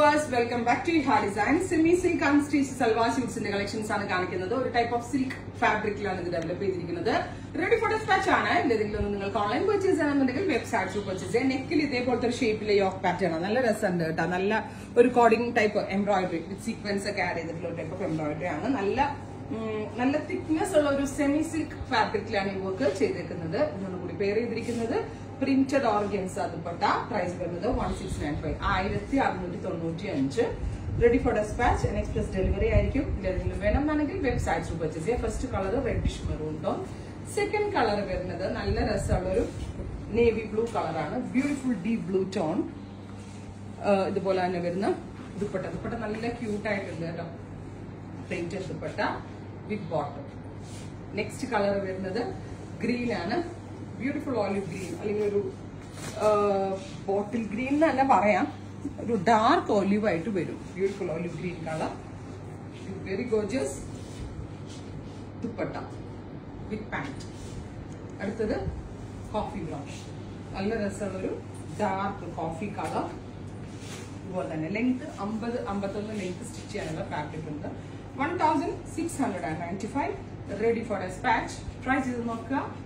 first welcome back to ഹാ design semi silk and stitch salwar സ്യൂട്ട്സിന്റെ collections ആണ് കാണിക്കുന്നത് ഒരു ടൈപ്പ് ഓഫ് സിൽക്ക് ഫാബ്രിക്കിലാണ് ഇത് ഡെവലപ്പ് ചെയ്തിരിക്കുന്നത് റെഡി ഫോർ ഡെസ്പാച്ച് ആണ് എന്തെങ്കിലും ഒന്ന് നിങ്ങൾക്ക് ഓൺലൈൻ പർച്ചേസ് ചെയ്യണമെന്നുണ്ടെങ്കിൽ വെബ്സൈറ്റ് പർച്ചേസ് ചെയ്യാം നെക്കിൽ ഇതേപോലത്തെ ഒരു ഷേപ്പിലെ യോക്ക് പാറ്റേൺ ആണ് നല്ല രസമുണ്ട് കേട്ടോ നല്ല ഒരു coding type embroidery with sequence ഒക്കെ ആഡ് ചെയ്തിട്ടുള്ള ഒരു ടൈപ്പ് ഓഫ് എംബ്രോയിഡറി ആണ് നല്ല ഉം, നല്ല തിക്നെസ് ഉള്ള ഒരു സെമി സിൽക്ക് ഫാബ്രിക്കിലാണ് ഈ വർക്ക് ചെയ്തേക്കുന്നത് ഇതിനോട് കൂടി പേര് ചെയ്തിരിക്കുന്നത് പ്രിന്റഡ് ഓർഗൻസ് അതുപെട്ട പ്രൈസ് വരുന്നത് വൺ സിക്സ് നയൻ ഫൈവ് ആയിരത്തി അറുന്നൂറ്റി തൊണ്ണൂറ്റി അഞ്ച് ready for despatch and express delivery ആയിരിക്കും ഇതിലെന്തെങ്കിലും വേണമെന്നാണെങ്കിൽ വെബ്സൈറ്റ് പർച്ചേസ് ചെയ്യാം first colour reddish maroon tone second colour വരുന്നത് നല്ല രസമുള്ള ഒരു നേവി ബ്ലൂ കളറാണ് ബ്യൂട്ടിഫുൾ ഡീപ് ബ്ലൂ ടോൺ ഇതുപോലെ തന്നെ വരുന്ന ദുപ്പട്ട ദുപ്പട്ട നല്ല ക്യൂട്ട് ആയിട്ടുണ്ട് കേട്ടോ printed dupatta with bottom next colour വരുന്നത് ഗ്രീൻ ആണ് ബ്യൂട്ടിഫുൾ ഓലിവ് ഗ്രീൻ അല്ലെങ്കിൽ ഒരു ബോട്ടിൽ ഗ്രീൻ എന്ന് തന്നെ പറയാം ഒരു ഡാർക്ക് ഓലിവ് ആയിട്ട് വരും beautiful olive green colour very gorgeous dupatta with pant അടുത്തത് കോഫി ബ്രൗൺ നല്ല രസമുള്ളൊരു ഡാർക്ക് കോഫി കളർ അതുപോലെ തന്നെ ലെങ്ത് അമ്പത് അമ്പത്തൊന്ന് ലെങ്ത് സ്റ്റിച്ച് ചെയ്യാനുള്ള ഫാബ്രിക് ഉണ്ട് one thousand six hundred and ninety five ready for despatch try ചെയ്ത് നോക്കുക